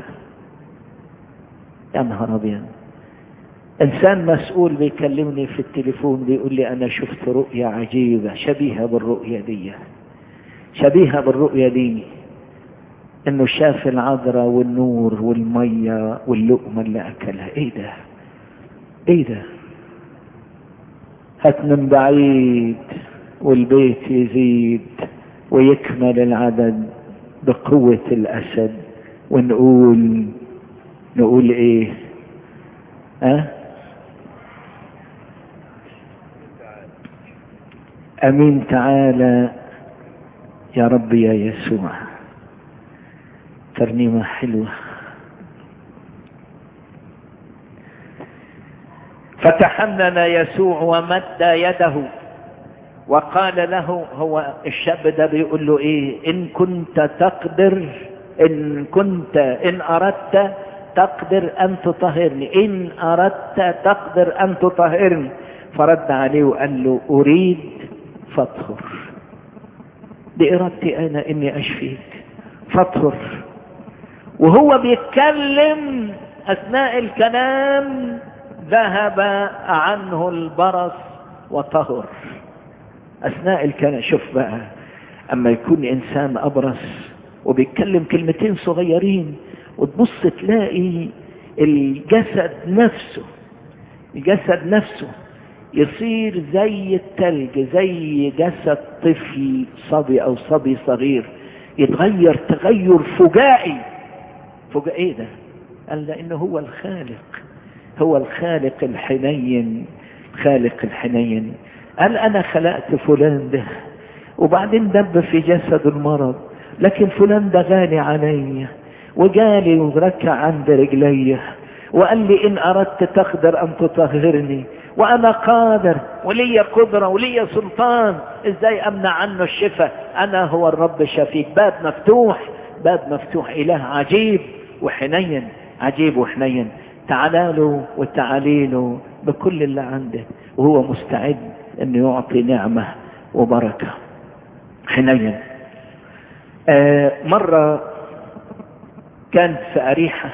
يا نهار ابيض انسان مسؤول بيكلمني في التليفون بيقول لي انا شفت رؤية عجيبة شبيهة بالرؤية دي شبيهة بالرؤية دي انه شاف العذراء والنور والمية واللقمة اللي اكلها ايه ده ايه ده هات من بعيد والبيت يزيد ويكمل العدد بقوة الأسد ونقول نقول إيه أه؟ أمين تعالى يا رب يا يسوع ترنيمة حلوة فتحنن يسوع ومد يده وقال له هو الشاب ده بيقول له ايه ان كنت تقدر ان كنت ان اردت تقدر ان تطهرني ان اردت تقدر ان تطهرني فرد عليه وقال له اريد فاطهر بارادتي انا اني اشفيك فاطهر وهو بيتكلم اثناء الكلام ذهب عنه البرص وطهر اثناء الكلام شوف بقى اما يكون انسان ابرص وبيتكلم كلمتين صغيرين وتبص تلاقي الجسد نفسه الجسد نفسه يصير زي التلج زي جسد طفل صبي او صبي صغير يتغير تغير فجائي فجائي ايه ده قال لانه هو الخالق هو الخالق الحنين خالق الحنين قال انا خلقت فلان ده وبعدين دب في جسد المرض لكن فلان ده غالي علي وجالي وركع عند رجلي وقال لي ان اردت تقدر ان تطهرني وانا قادر ولي قدرة ولي سلطان ازاي امنع عنه الشفاء انا هو الرب شفيك باب مفتوح باب مفتوح اله عجيب وحنين عجيب وحنين تعالى له وتعالي له بكل اللي عنده وهو مستعد انه يعطي نعمة وبركة حنين آه مرة كان في أريحة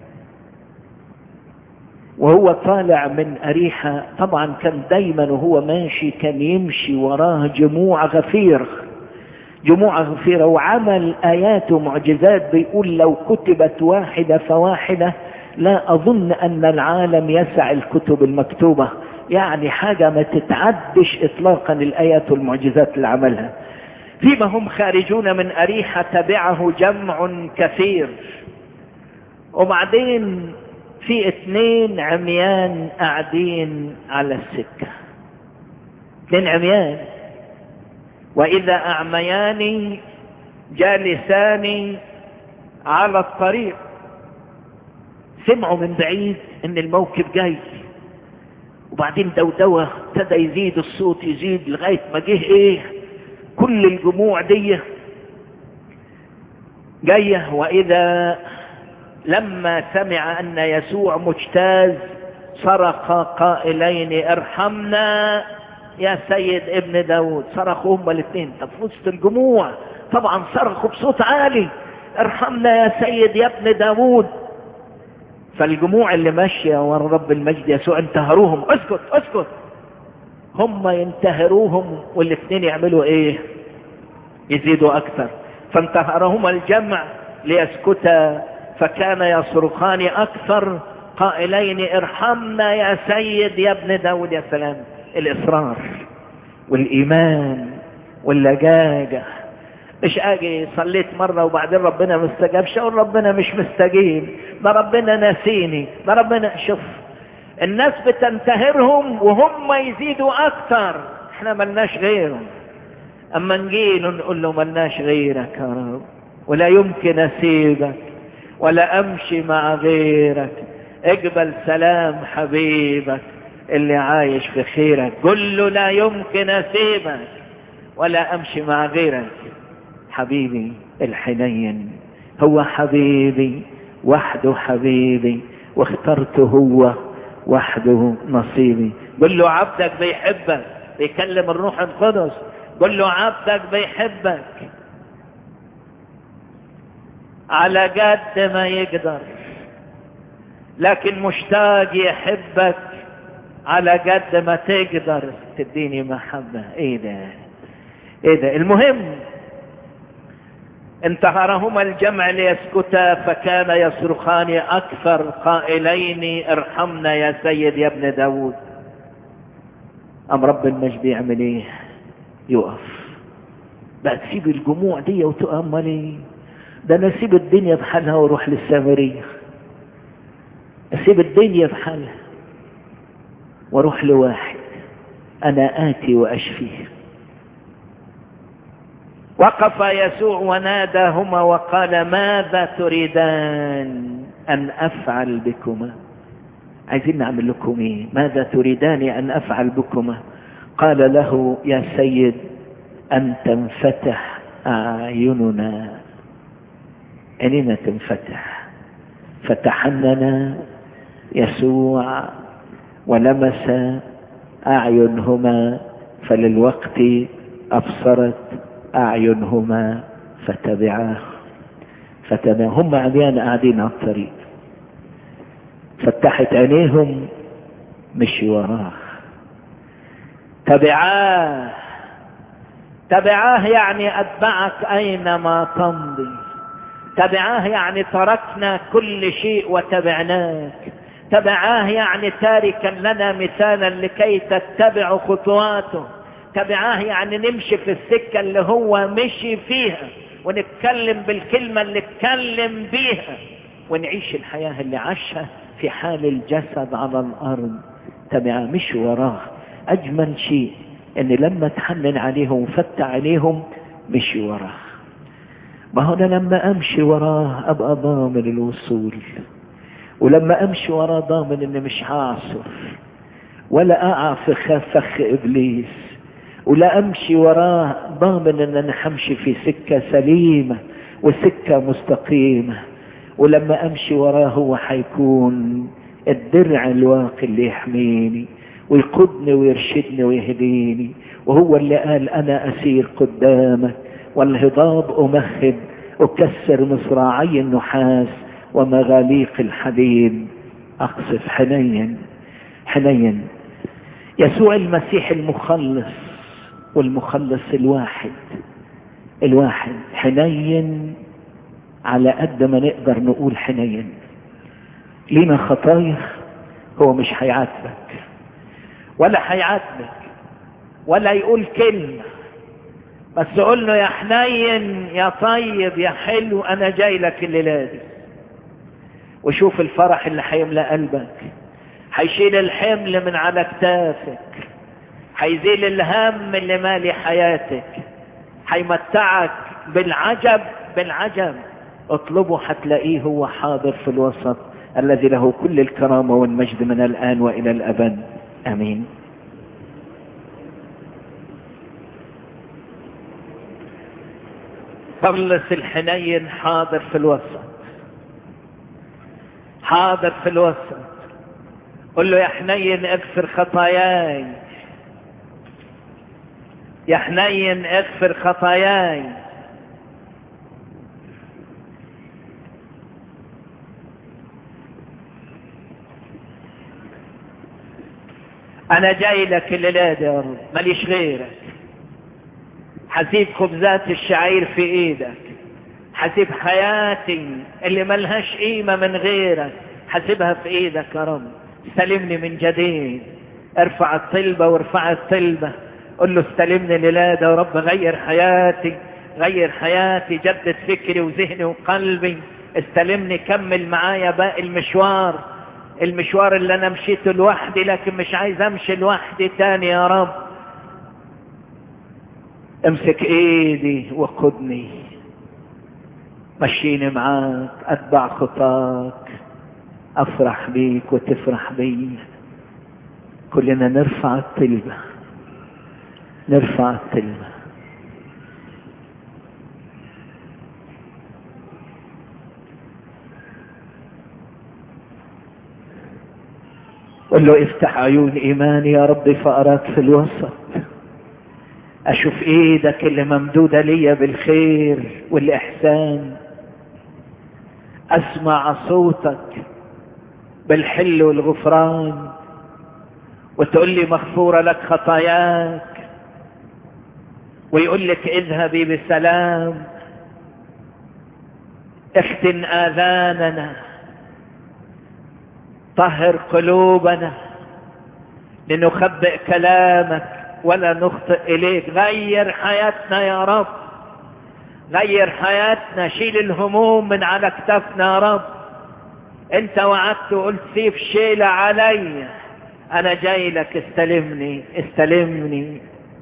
وهو طالع من أريحة طبعا كان دايما وهو ماشي كان يمشي وراه جموع غفير جموع غفيرة وعمل آيات ومعجزات بيقول لو كتبت واحدة فواحدة لا أظن أن العالم يسع الكتب المكتوبة يعني حاجة ما تتعدش إطلاقا الآيات والمعجزات اللي عملها فيما هم خارجون من أريحة تبعه جمع كثير وبعدين في اثنين عميان قاعدين على السكة اثنين عميان وإذا أعميان جالسان على الطريق سمعوا من بعيد ان الموكب جاي وبعدين دودوة ابتدى يزيد الصوت يزيد لغاية ما جه ايه كل الجموع دي جاية واذا لما سمع ان يسوع مجتاز صرخ قائلين ارحمنا يا سيد ابن داود صرخوا هما الاثنين طب في وسط الجموع طبعا صرخوا بصوت عالي ارحمنا يا سيد يا ابن داود فالجموع اللي ماشية ورا رب المجد يسوع انتهروهم اسكت اسكت هم ينتهروهم والاثنين يعملوا ايه يزيدوا اكثر فانتهرهما الجمع ليسكتا فكان يصرخان اكثر قائلين ارحمنا يا سيد يا ابن داود يا سلام الاصرار والايمان واللجاجه مش اجي صليت مرة وبعدين ربنا ما استجابش اقول ربنا مش مستجيب ده ربنا ناسيني ده ربنا شوف الناس بتنتهرهم وهم يزيدوا اكتر احنا ملناش غيرهم اما نجيله نقول له ملناش غيرك يا رب ولا يمكن اسيبك ولا امشي مع غيرك اقبل سلام حبيبك اللي عايش في خيرك قل له لا يمكن اسيبك ولا امشي مع غيرك حبيبي الحنين هو حبيبي وحده حبيبي واخترته هو وحده نصيبي قل له عبدك بيحبك بيكلم الروح القدس قل له عبدك بيحبك على قد ما يقدر لكن مشتاق يحبك على قد ما تقدر تديني محبة ايه ده ايه ده المهم انتهرهما الجمع ليسكتا فكان يصرخان اكثر قائلين ارحمنا يا سيد يا ابن داود ام رب المجد يعمل ايه يقف بقى تسيب الجموع دي وتؤمل ايه ده انا اسيب الدنيا بحالها واروح للسامريه اسيب الدنيا بحالها واروح لواحد انا اتي واشفيه وقف يسوع وناداهما وقال ماذا تريدان ان افعل بكما عايزين نعمل لكم ايه ماذا تريدان ان افعل بكما قال له يا سيد ان تنفتح اعيننا عيننا تنفتح فتحنن يسوع ولمس اعينهما فللوقت ابصرت أعينهما فتبعاه فتبعاه هم عميان قاعدين على الطريق فتحت عينيهم مشي وراه تبعاه تبعاه يعني أتبعك أينما تمضي تبعاه يعني تركنا كل شيء وتبعناك تبعاه يعني تاركا لنا مثالا لكي تتبعوا خطواته تبعاه يعني نمشي في السكة اللي هو مشي فيها ونتكلم بالكلمة اللي اتكلم بيها ونعيش الحياة اللي عاشها في حال الجسد على الأرض تبعاه مش وراه أجمل شيء إن لما تحنن عليهم وفتح عليهم مشي وراه ما هو أنا لما أمشي وراه أبقى ضامن الوصول ولما أمشي وراه ضامن إني مش هعصر ولا اقع في فخ ابليس ولا امشي وراه ضامن ان انا همشي في سكة سليمة وسكة مستقيمة ولما امشي وراه هو حيكون الدرع الواقي اللي يحميني ويقودني ويرشدني ويهديني وهو اللي قال انا اسير قدامك والهضاب امهد اكسر مصراعي النحاس ومغاليق الحديد اقصف حنين حنين يسوع المسيح المخلص والمخلص الواحد الواحد حنين على قد ما نقدر نقول حنين لينا خطايا هو مش هيعاتبك ولا هيعاتبك ولا يقول كلمة بس قول له يا حنين يا طيب يا حلو انا جاي لك الليلة دي وشوف الفرح اللي هيملأ قلبك هيشيل الحمل من على كتافك هيزيل الهم اللي مالي حياتك هيمتعك بالعجب بالعجب اطلبه هتلاقيه هو حاضر في الوسط الذي له كل الكرامة والمجد من الآن وإلى الأبد آمين خلص الحنين حاضر في الوسط حاضر في الوسط قل له يا حنين اغفر خطاياي يا حنين اغفر خطاياي انا جاي لك الليله دي يا رب ماليش غيرك حسيب خبزات الشعير في ايدك حسيب حياتي اللي ملهاش قيمه من غيرك حسيبها في ايدك يا رب استلمني من جديد ارفع الطلبه وارفع الطلبه قل له استلمني الليله ده يا رب غير حياتي غير حياتي جدد فكري وذهني وقلبي استلمني كمل معايا باقي المشوار المشوار اللي انا مشيته لوحدي لكن مش عايز امشي لوحدي تاني يا رب امسك ايدي وقدني مشيني معاك اتبع خطاك افرح بيك وتفرح بي كلنا نرفع الطلبة نرفع الطلبة قل له افتح عيون ايماني يا رب فاراك في الوسط اشوف ايدك اللي ممدودة ليا بالخير والاحسان اسمع صوتك بالحل والغفران وتقول لي مغفورة لك خطاياك ويقول لك اذهبي بسلام اختن اذاننا طهر قلوبنا لنخبئ كلامك ولا نخطئ اليك غير حياتنا يا رب غير حياتنا شيل الهموم من على كتافنا يا رب انت وعدت وقلت سيف شيلة علي انا جاي لك استلمني استلمني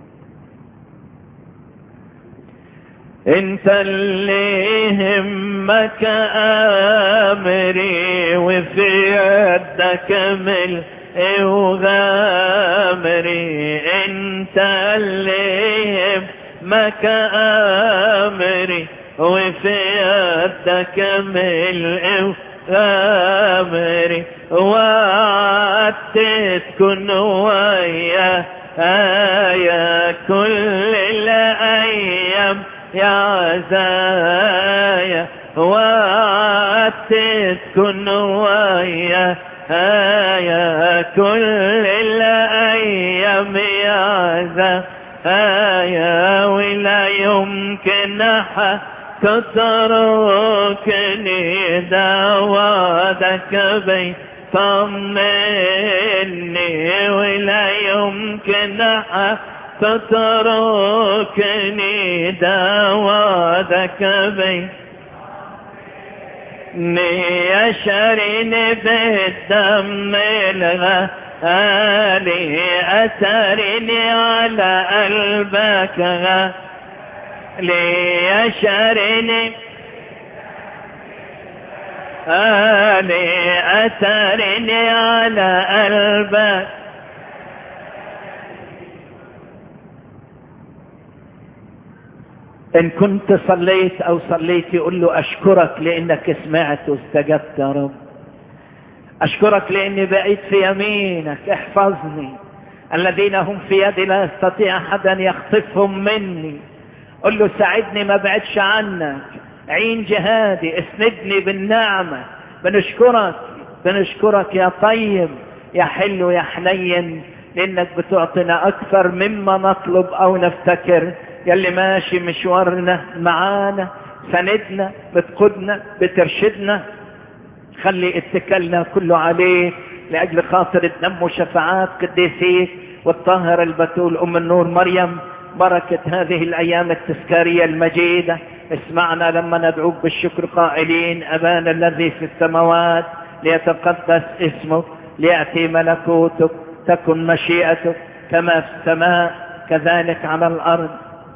انت اللي يهمك امري وفي يدك ملء وغامري انت اللي يهمك امري وفي يدك ملء غامري وعدت تكون ويا يا كل الايام يا عزايا وعدت تكون ويا يا كل الايام يا عزايا ولا يمكن أحد تتركني دعواتك بي طمني ولا يمكن أحد تتركني دعواتك بي يشرني بالدم الغالي أثرني على قلبك ليشرني آلي أثرني على قلبك ان كنت صليت او صليت قل له اشكرك لانك سمعت واستجبت يا رب اشكرك لاني بقيت في يمينك احفظني الذين هم في يدي لا يستطيع احد ان يخطفهم مني قل له ساعدني ما بعدش عنك عين جهادي اسندني بالنعمة بنشكرك بنشكرك يا طيب يا حلو يا حنين لانك بتعطينا اكثر مما نطلب او نفتكر يلي ماشي مشوارنا معانا سندنا بتقودنا بترشدنا خلي اتكلنا كله عليه لاجل خاطر الدم وشفاعات قديسيك والطاهر البتول ام النور مريم بركة هذه الايام التذكارية المجيدة اسمعنا لما ندعوك بالشكر قائلين ابانا الذي في السماوات ليتقدس اسمك ليأتي ملكوتك تكن مشيئتك كما في السماء كذلك على الارض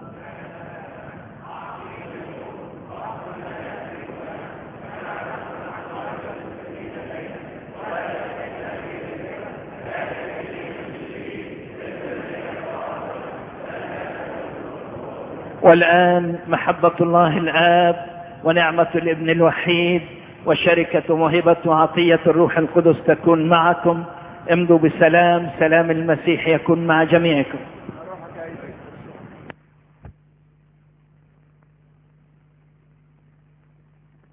والآن محبة الله الآب ونعمة الابن الوحيد وشركة موهبة وعطية الروح القدس تكون معكم امضوا بسلام سلام المسيح يكون مع جميعكم